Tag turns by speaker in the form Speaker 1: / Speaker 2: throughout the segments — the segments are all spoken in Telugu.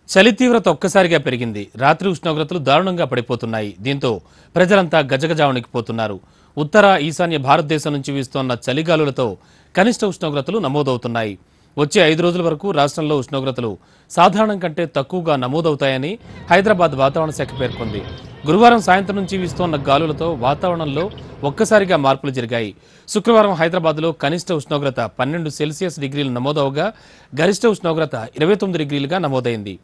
Speaker 1: చలి తీవ్రత ఒక్కసారిగా పెరిగింది రాత్రి ఉష్ణోగ్రతలు దారుణంగా పడిపోతున్నాయి దీంతో ప్రజలంతా గజగజా వణికిపోతున్నారు ఉత్తర ఈశాన్య భారతదేశం నుంచి వీస్తోన్న చలిగాలులతో కనిష్ట ఉష్ణోగ్రతలు నమోదవుతున్నాయి వచ్చే ఐదు రోజుల వరకు రాష్ట్రంలో ఉష్ణోగ్రతలు సాధారణం కంటే తక్కువగా నమోదవుతాయని హైదరాబాద్ వాతావరణ శాఖ పేర్కొంది గురువారం సాయంత్రం నుంచి వీస్తోన్న గాలులతో వాతావరణంలో ఒక్కసారిగా మార్పులు జరిగాయి శుక్రవారం హైదరాబాద్లో కనిష్ట ఉష్ణోగ్రత పన్నెండు సెల్సియస్ డిగ్రీలు నమోదవగా గరిష్ట ఉష్ణోగ్రత ఇరవై తొమ్మిది డిగ్రీలుగా నమోదైంది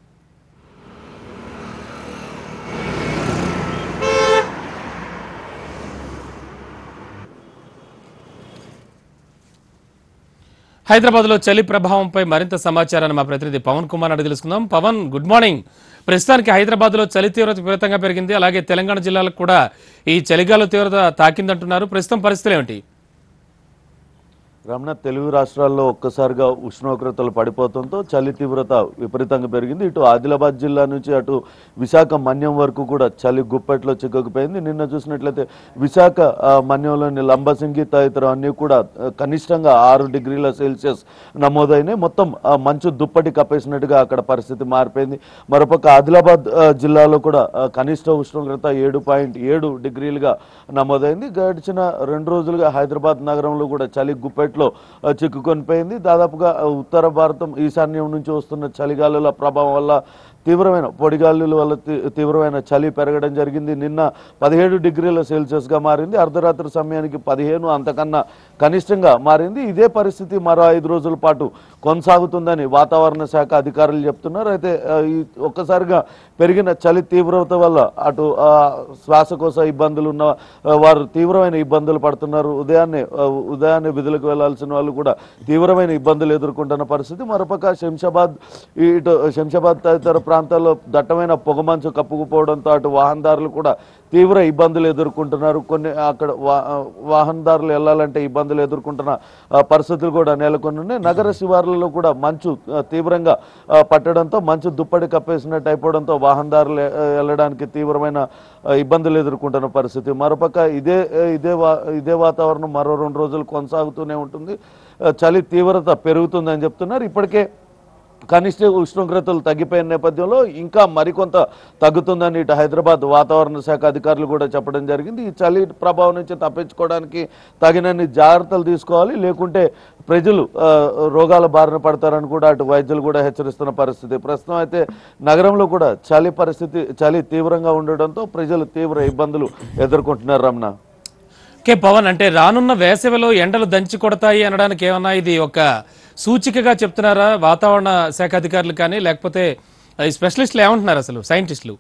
Speaker 1: హైదరాబాద్ లో చలి ప్రభావంపై మరింత సమాచారాన్ని మా ప్రతినిధి పవన్ కుమార్ అడిగి తెలుసుకుందాం పవన్ గుడ్ మార్నింగ్ ప్రస్తుతానికి హైదరాబాద్ లో చలి తీవ్రత విపరీతంగా పెరిగింది అలాగే తెలంగాణ జిల్లాలకు కూడా ఈ చలిగాల తీవ్రత తాకిందంటున్నారు ప్రస్తుతం పరిస్థితులు ఏమిటి
Speaker 2: రమణ తెలుగు రాష్ట్రాల్లో ఒక్కసారిగా ఉష్ణోగ్రతలు పడిపోవడంతో చలి తీవ్రత విపరీతంగా పెరిగింది ఇటు ఆదిలాబాద్ జిల్లా నుంచి అటు విశాఖ మన్యం వరకు కూడా చలి గుప్పెట్లో చిక్కుకుపోయింది నిన్న చూసినట్లయితే విశాఖ ఆ, మన్యంలోని లంబసింగి తదితర అన్ని కూడా ఆ, కనిష్టంగా ఆరు డిగ్రీల సెల్సియస్ నమోదైనాయి మొత్తం ఆ, మంచు దుప్పటి కప్పేసినట్టుగా అక్కడ పరిస్థితి మారిపోయింది మరోపక్క ఆదిలాబాద్ ఆ, జిల్లాలో కూడా ఆ, కనిష్ట ఉష్ణోగ్రత ఏడు పాయింట్ ఏడు డిగ్రీలుగా నమోదైంది గడిచిన రెండు రోజులుగా హైదరాబాద్ నగరంలో కూడా చలి గుప్పెట్లో ఆ, చిక్కుకొని పోయింది దాదాపుగా ఆ, ఉత్తర భారతం ఈశాన్యం నుంచి వస్తున్న చలిగాలుల ప్రభావం వల్ల తీవ్రమైన పొడిగాలుల వల్ల తీ- తీవ్రమైన చలి పెరగడం జరిగింది నిన్న పదిహేడు డిగ్రీల సెల్సియస్గా మారింది అర్ధరాత్రి సమయానికి పదిహేను అంతకన్నా కనిష్టంగా మారింది ఇదే పరిస్థితి మరో ఐదు రోజుల పాటు కొనసాగుతుందని వాతావరణ శాఖ అధికారులు చెప్తున్నారు అయితే ఆ, ఈ ఒక్కసారిగా పెరిగిన చలి తీవ్రత వల్ల అటు ఆ, శ్వాసకోశ ఇబ్బందులు ఉన్న ఆ, వారు తీవ్రమైన ఇబ్బందులు పడుతున్నారు ఉదయాన్నే ఆ, ఉదయాన్నే విధులకు వెళ్లాల్సిన వాళ్ళు కూడా తీవ్రమైన ఇబ్బందులు ఎదుర్కొంటున్న పరిస్థితి మరోపక్క శంషాబాద్ ఇటు శంషాబాద్ తదితర ప్రాంతాల్లో దట్టమైన పొగమంచు కప్పుకుపోవడంతో అటు వాహనదారులు కూడా తీవ్ర ఇబ్బందులు ఎదుర్కొంటున్నారు కొన్ని అక్కడ వా- వాహనదారులు వెళ్ళాలంటే ఇబ్బందులు ఎదుర్కొంటున్న ఆ, పరిస్థితులు కూడా నెలకొని ఉన్నాయి నగర శివార్లలో కూడా మంచు ఆ, తీవ్రంగా ఆ, పట్టడంతో మంచు దుప్పటి కప్పేసినట్టు అయిపోవడంతో వాహనదారులు ఆ, వెళ్ళడానికి తీవ్రమైన ఆ, ఇబ్బందులు ఎదుర్కొంటున్న పరిస్థితి మరోపక్క ఇదే ఆ, ఇదే వా ఇదే వాతావరణం మరో రెండు రోజులు కొనసాగుతూనే ఉంటుంది ఆ, చలి తీవ్రత పెరుగుతుందని చెప్తున్నారు ఇప్పటికే కనిష్ట ఉష్ణోగ్రతలు తగ్గిపోయిన నేపథ్యంలో ఇంకా మరికొంత తగ్గుతుందని ఇటు హైదరాబాద్ వాతావరణ శాఖ అధికారులు కూడా చెప్పడం జరిగింది ఈ చలి ప్రభావం నుంచి తప్పించుకోవడానికి తగినన్ని జాగ్రత్తలు తీసుకోవాలి లేకుంటే ప్రజలు ఆ, రోగాల బారిన పడతారని కూడా అటు వైద్యులు కూడా హెచ్చరిస్తున్న పరిస్థితి ప్రస్తుతం అయితే నగరంలో కూడా చలి పరిస్థితి చలి తీవ్రంగా ఉండడంతో ప్రజలు తీవ్ర ఇబ్బందులు ఎదుర్కొంటున్నారు రమణ
Speaker 1: కే పవన్ అంటే రానున్న వేసవిలో ఎండలు దంచి కొడతాయి అనడానికి ఏమన్నా ఇది ఒక సూచికగా చెప్తున్నారా వాతావరణ శాఖ అధికారులు కానీ లేకపోతే ఈ స్పెషలిస్టులు ఏమంటున్నారు అసలు సైంటిస్టులు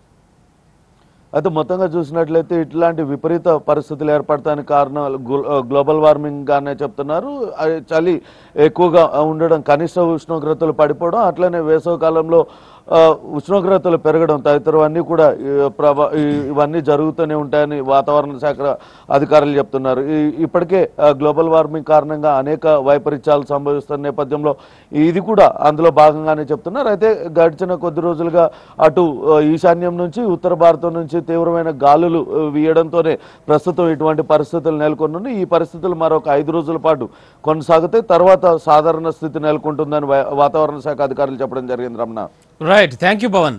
Speaker 2: అయితే మొత్తంగా చూసినట్లయితే ఇట్లాంటి విపరీత పరిస్థితులు ఏర్పడటానికి కారణాలు గ్లో- గ్లోబల్ వార్మింగ్ గానే చెప్తున్నారు అది చలి ఎక్కువగా ఉండడం కనిష్ట ఉష్ణోగ్రతలు పడిపోవడం అట్లనే వేసవి కాలంలో ఆ, ఉష్ణోగ్రతలు పెరగడం తదితరవన్నీ కూడా ఈ ప్రభా ఈ- ఇవన్నీ జరుగుతూనే ఉంటాయని వాతావరణ శాఖ అధికారులు చెప్తున్నారు ఈ- ఇప్పటికే ఆ, గ్లోబల్ వార్మింగ్ కారణంగా అనేక వైపరీత్యాలు సంభవిస్తున్న నేపథ్యంలో ఇది కూడా అందులో భాగంగానే చెప్తున్నారు అయితే గడిచిన కొద్ది రోజులుగా అటు ఆ, ఈశాన్యం నుంచి ఉత్తర భారతం నుంచి తీవ్రమైన గాలులు ఆ, వీయడంతోనే ప్రస్తుతం ఇటువంటి పరిస్థితులు నెలకొన్నాయి ఈ పరిస్థితులు మరొక ఐదు రోజుల పాటు కొనసాగితే తర్వాత సాధారణ స్థితి నెలకొంటుందని వా- వాతావరణ శాఖ అధికారులు చెప్పడం జరిగింది Ramana
Speaker 1: right thank you Pavan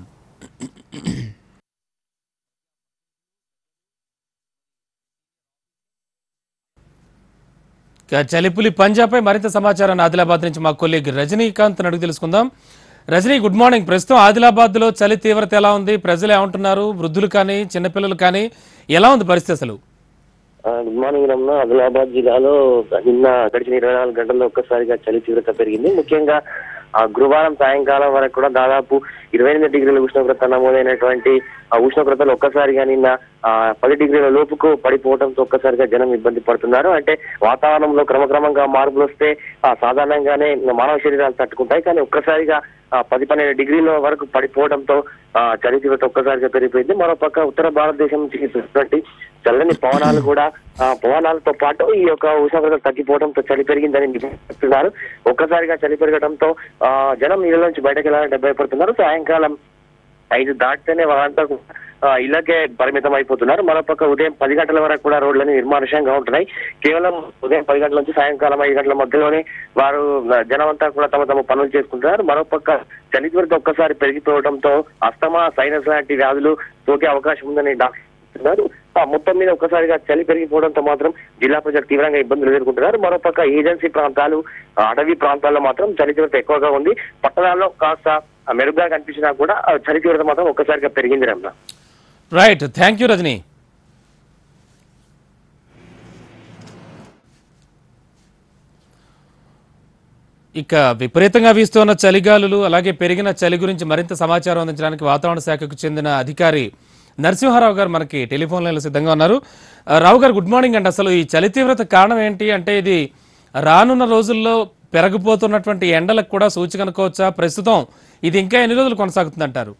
Speaker 1: ఇక చలిపులి పంజాపై మరింత సమాచారాన్ని ఆదిలాబాద్ నుంచి మా కొలీగ్ రజనీకాంత్ అడిగి తెలుసుకుందాం రజనీ గుడ్ మార్నింగ్ ప్రస్తుతం ఆదిలాబాద్ లో చలి తీవ్రత ఎలా ఉంది ప్రజలు ఏమంటున్నారు వృద్ధులు కానీ చిన్నపిల్లలు కానీ ఎలా ఉంది పరిస్థితి అసలు
Speaker 3: ఆ, గుడ్ మార్నింగ్ రమణ ఆదిలాబాద్ జిల్లాలో నిన్న గడిచిన ఇరవై నాలుగు గంటల్లో ఒక్కసారిగా చలి తీవ్రత పెరిగింది ముఖ్యంగా ఆ గురువారం సాయంకాలం వరకు కూడా దాదాపు ఇరవై ఎనిమిది డిగ్రీల ఉష్ణోగ్రత నమోదైనటువంటి ఆ ఉష్ణోగ్రతలు ఒక్కసారిగా నిన్న ఆ పది డిగ్రీల లోపుకు పడిపోవడంతో ఒక్కసారిగా జనం ఇబ్బంది పడుతున్నారు అంటే వాతావరణంలో క్రమక్రమంగా మార్పులు వస్తే ఆ సాధారణంగానే మానవ శరీరాలు తట్టుకుంటాయి కానీ ఒక్కసారిగా ఆ పది పన్నెండు డిగ్రీల వరకు పడిపోవడంతో ఆ చలి తీవ్రత ఒక్కసారిగా పెరిగిపోయింది మరోపక్క ఉత్తర భారతదేశం నుంచి చూసినటువంటి చల్లని పవనాలు కూడా ఆ పవనాలతో పాటు ఈ యొక్క ఉష్ణోగ్రత తగ్గిపోవడంతో చలి పెరిగిందని నిపుణులు చెప్తున్నారు ఒక్కసారిగా చలి పెరగడంతో ఆ జనం ఇళ్ళ నుంచి బయటకు వెళ్ళాలని భయపడుతున్నారు సాయంకాలం ఐదు దాటితేనే వాళ్ళంతా ఆ, ఇళ్ళకే పరిమితం అయిపోతున్నారు మరోపక్క ఉదయం పది గంటల వరకు కూడా రోడ్లన్నీ నిర్మానుష్యంగా ఉంటున్నాయి కేవలం ఉదయం పది గంటల నుంచి సాయంకాలం ఐదు గంటల మధ్యలోనే వారు ఆ, జనమంతా కూడా తమ తమ పనులు చేసుకుంటున్నారు మరోపక్క చలి తీవ్రత ఒక్కసారి పెరిగిపోవడంతో అస్తమా సైనస్ లాంటి వ్యాధులు సోకే అవకాశం ఉందని డాక్టర్ చెప్తున్నారు ఆ మొత్తం మీద ఒక్కసారిగా చలి పెరిగిపోవడంతో మాత్రం జిల్లా ప్రజలు తీవ్రంగా ఇబ్బందులు ఎదుర్కొంటున్నారు మరోపక్క ఏజెన్సీ ప్రాంతాలు ఆ, అటవీ ప్రాంతాల్లో మాత్రం చలి తీవ్రత ఎక్కువగా ఉంది పట్టణాల్లో కాస్త ఆ, మెరుగ్గా కనిపించినా కూడా ఆ, చలి తీవ్రత మాత్రం ఒక్కసారిగా పెరిగింది Ramana
Speaker 1: right thank you Rajani ఇక విపరీతంగా వీస్తున్న చలిగాలులు అలాగే పెరిగిన చలి గురించి మరింత సమాచారం అందించడానికి వాతావరణ శాఖకు చెందిన అధికారి నరసింహారావు గారు మనకి టెలిఫోన్ లైన్లో సిద్ధంగా ఉన్నారు ఆ, రావు గారు గుడ్ మార్నింగ్ అండి అసలు ఈ చలి తీవ్రత కారణం ఏంటి అంటే ఇది రానున్న రోజుల్లో పెరగబోతున్నటువంటి ఎండలకు కూడా సూచిక అనుకోవచ్చా ప్రస్తుతం ఇది ఇంకా ఎన్ని రోజులు కొనసాగుతుందంటారు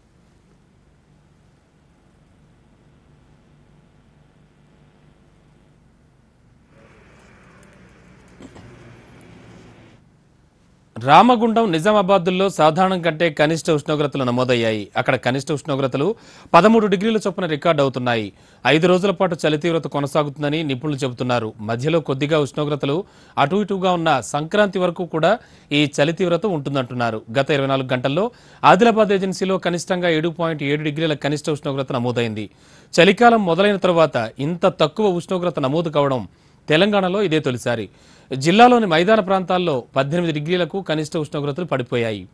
Speaker 1: రామగుండం నిజామాబాద్లో సాధారణం కంటే కనిష్ట ఉష్ణోగ్రతలు నమోదయ్యాయి అక్కడ కనిష్ట ఉష్ణోగ్రతలు పదమూడు డిగ్రీల చొప్పున రికార్డు అవుతున్నాయి ఐదు రోజుల పాటు చలి తీవ్రత కొనసాగుతుందని నిపుణులు చెబుతున్నారు మధ్యలో కొద్దిగా ఉష్ణోగ్రతలు అటు ఇటుగా ఉన్న సంక్రాంతి వరకు కూడా ఈ చలి తీవ్రత ఉంటుందంటున్నారు గత ఇరవై నాలుగు గంటల్లో ఆదిలాబాద్ ఏజెన్సీలో కనిష్టంగా ఏడు పాయింట్ ఏడు డిగ్రీల కనిష్ట ఉష్ణోగ్రత నమోదైంది చలికాలం మొదలైన తర్వాత ఇంత తక్కువ ఉష్ణోగ్రత నమోదు కావడం తెలంగాణలో ఇదే తొలిసారి జిల్లాలోని మైదాన ప్రాంతాల్లో పద్దెనిమిది డిగ్రీలకు కనిష్ట ఉష్ణోగ్రతలు పడిపోయాయి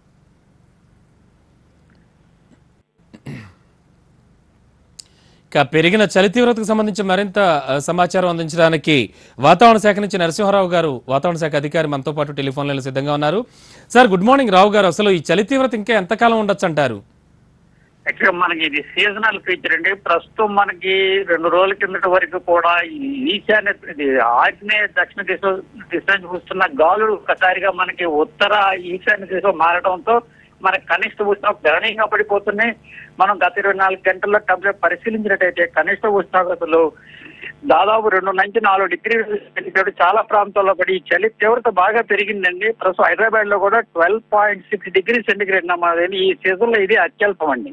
Speaker 1: ఇక పెరిగిన చలి తీవ్రతకు సంబంధించి మరింత ఆ, సమాచారం అందించడానికి వాతావరణ శాఖ నుంచి నరసింహారావు గారు వాతావరణ శాఖ అధికారి మనతో పాటు టెలిఫోన్ లైన్లో సిద్ధంగా ఉన్నారు సార్ గుడ్ మార్నింగ్ రావు గారు అసలు ఈ చలి తీవ్రత ఇంకా ఎంతకాలం ఉండొచ్చు అంటారు
Speaker 4: యాక్చువల్గా మనకి ఇది సీజనల్ ఫీచర్ అండి ప్రస్తుతం మనకి రెండు రోజుల కిందటి వరకు కూడా ఈ ఈశాన్య ఇది ఆగ్నేయ దక్షిణ దిశ దిశ నుంచి వస్తున్న గాలులు ఒక్కసారిగా మనకి ఉత్తర ఈశాన్య దిశ మారడంతో మనకి కనిష్ట ఉష్ణోగ్రత గణనీయంగా పడిపోతున్నాయి మనం గత ఇరవై నాలుగు గంటల్లో టెంపరేచర్ పరిశీలించినట్టయితే కనిష్ట ఉష్ణోగ్రతలు దాదాపు రెండు నుంచి నాలుగు డిగ్రీలు సెంటీగ్రేడ్ చాలా ప్రాంతాల్లో పడి ఈ చలి తీవ్రత బాగా పెరిగిందండి ప్రస్తుతం హైదరాబాద్ లో కూడా twelve point six degree centigrade నమోదైంది ఈ సీజన్ లో ఇది అత్యల్పం అండి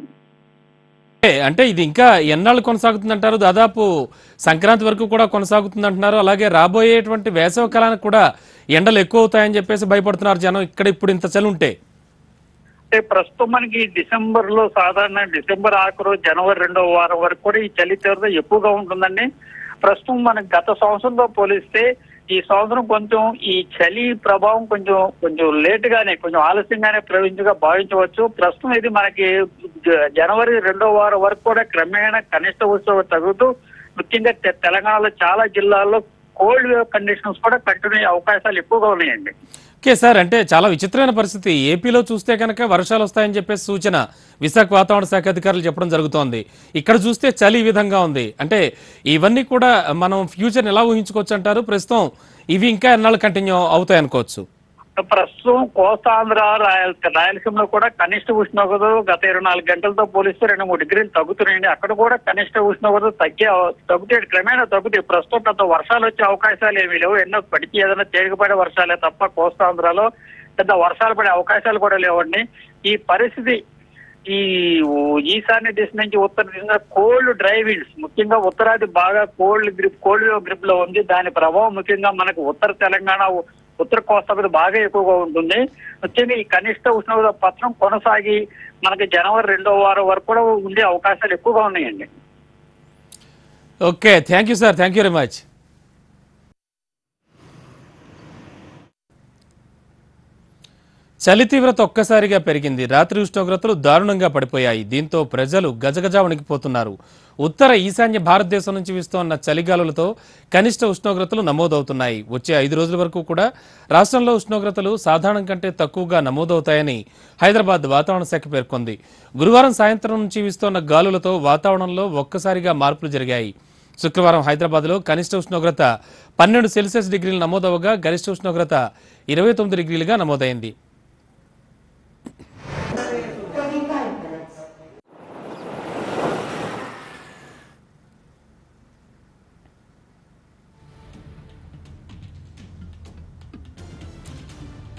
Speaker 1: ఏ, అంటే ఇది ఇంకా ఎన్నాళ్ళు కొనసాగుతుందంటారు దాదాపు సంక్రాంతి వరకు కూడా కొనసాగుతుంది అంటున్నారు అలాగే రాబోయేటువంటి వేసవ కాలానికి కూడా ఎండలు ఎక్కువ అవుతాయని చెప్పేసి భయపడుతున్నారు జనం ఇక్కడ ఇప్పుడు ఇంత చలి ఉంటే
Speaker 4: అంటే ప్రస్తుతం మనకి డిసెంబర్ లో సాధారణ డిసెంబర్ ఆఖరు జనవరి రెండో వారం వరకు కూడా ఈ చలి తీవ్రత ఎక్కువగా ఉంటుందండి ప్రస్తుతం మనకి గత సంవత్సరంతో పోలిస్తే ఈ సంవత్సరం కొంచెం ఈ చలి ప్రభావం కొంచెం కొంచెం లేట్ గానే కొంచెం ఆలస్యంగానే ప్రవహించగా భావించవచ్చు ప్రస్తుతం ఇది మనకి జ- జనవరి రెండో వారం వరకు కూడా క్రమేణా కనిష్ట ఉత్సవం తగ్గుతూ ముఖ్యంగా తె- తెలంగాణలో చాలా జిల్లాల్లో కోల్డ్ వేవ్ కండిషన్స్ కూడా కంటిన్యూ అయ్యే అవకాశాలు ఎక్కువగా ఉన్నాయండి
Speaker 1: ఓకే సార్ అంటే చాలా విచిత్రమైన పరిస్థితి ఏపీలో చూస్తే కనుక వర్షాలు వస్తాయని చెప్పేసి సూచన విశాఖ వాతావరణ శాఖ అధికారులు చెప్పడం జరుగుతోంది ఇక్కడ చూస్తే చలి ఈ విధంగా ఉంది అంటే ఇవన్నీ కూడా మనం ఫ్యూచర్ ఎలా ఊహించుకోవచ్చు అంటారు ప్రస్తుతం ఇవి ఇంకా ఎన్నాళ్ళు కంటిన్యూ అవుతాయి అనుకోవచ్చు
Speaker 4: ప్రస్తుతం కోస్తాంధ్ర రాయల రాయలసీమలో కూడా కనిష్ట ఉష్ణోగ్రతలు గత ఇరవై నాలుగు గంటలతో పోలిస్తే రెండు మూడు డిగ్రీలు తగ్గుతున్నాయండి అక్కడ కూడా కనిష్ట ఉష్ణోగ్రత తగ్గే తగ్గుతాయి క్రమేణా తగ్గుతాయి ప్రస్తుతం పెద్ద వర్షాలు వచ్చే అవకాశాలు ఏమీ లేవు ఎన్నో పడికి ఏదైనా తేలికపడే వర్షాలే తప్ప కోస్తాంధ్రలో పెద్ద వర్షాలు పడే అవకాశాలు కూడా లేవండి ఈ పరిస్థితి ఈ ఈశాన్య దిశ నుంచి ఉత్తర దిశ కోల్డ్ డ్రై విండ్స్ ముఖ్యంగా ఉత్తరాది బాగా కోల్డ్ గ్రిప్ కోల్డ్ గ్రిప్ లో ఉంది దాని ప్రభావం ముఖ్యంగా మనకు ఉత్తర తెలంగాణ ఉత్తర కోస్తా మీద బాగా ఎక్కువగా ఉంటుంది ముఖ్యంగా ఈ కనిష్ట ఉష్ణోగ్రత పత్రం కొనసాగి మనకి జనవరి రెండో వారం వరకు కూడా ఉండే అవకాశాలు ఎక్కువగా ఉన్నాయండి
Speaker 1: okay thank you sir thank you very much చలి తీవ్రత ఒక్కసారిగా పెరిగింది రాత్రి ఉష్ణోగ్రతలు దారుణంగా పడిపోయాయి దీంతో ప్రజలు గజగజ వణికిపోతున్నారు ఉత్తర ఈశాన్య భారతదేశం నుంచి వీస్తోన్న చలిగాలులతో కనిష్ట ఉష్ణోగ్రతలు నమోదవుతున్నాయి వచ్చే ఐదు రోజుల వరకు కూడా రాష్ట్రంలో ఉష్ణోగ్రతలు సాధారణం కంటే తక్కువగా నమోదవుతాయని హైదరాబాద్ వాతావరణ శాఖ పేర్కొంది గురువారం సాయంత్రం నుంచి వీస్తోన్న గాలులతో వాతావరణంలో ఒక్కసారిగా మార్పులు జరిగాయి శుక్రవారం హైదరాబాద్లో కనిష్ట ఉష్ణోగ్రత పన్నెండు సెల్సియస్ డిగ్రీలు నమోదవగా గరిష్ట ఉష్ణోగ్రత ఇరవై తొమ్మిది డిగ్రీలుగా నమోదైంది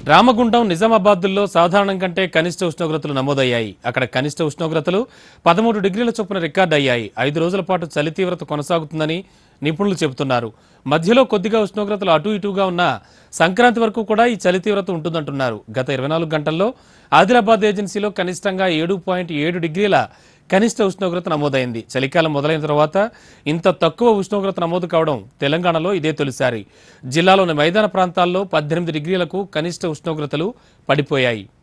Speaker 1: రామగుండం నిజామాబాద్లో సాధారణం కంటే కనిష్ట ఉష్ణోగ్రతలు నమోదయ్యాయి అక్కడ కనిష్ట ఉష్ణోగ్రతలు పదమూడు డిగ్రీల చొప్పున రికార్డు అయ్యాయి ఐదు రోజుల పాటు చలి తీవ్రత కొనసాగుతుందని నిపుణులు చెబుతున్నారు మధ్యలో కొద్దిగా ఉష్ణోగ్రతలు అటు ఇటుగా ఉన్న సంక్రాంతి వరకు కూడా ఈ చలి తీవ్రత ఉంటుందంటున్నారు గత ఇరవై నాలుగు గంటల్లో ఆదిలాబాద్ ఏజెన్సీలో కనిష్టంగా ఏడు పాయింట్ ఏడు డిగ్రీల కనిష్ట ఉష్ణోగ్రత నమోదైంది చలికాలం మొదలైన తర్వాత ఇంత తక్కువ ఉష్ణోగ్రత నమోదు కావడం తెలంగాణలో ఇదే తొలిసారి జిల్లాలోని మైదాన ప్రాంతాల్లో పద్దెనిమిది డిగ్రీలకు కనిష్ట ఉష్ణోగ్రతలు పడిపోయాయి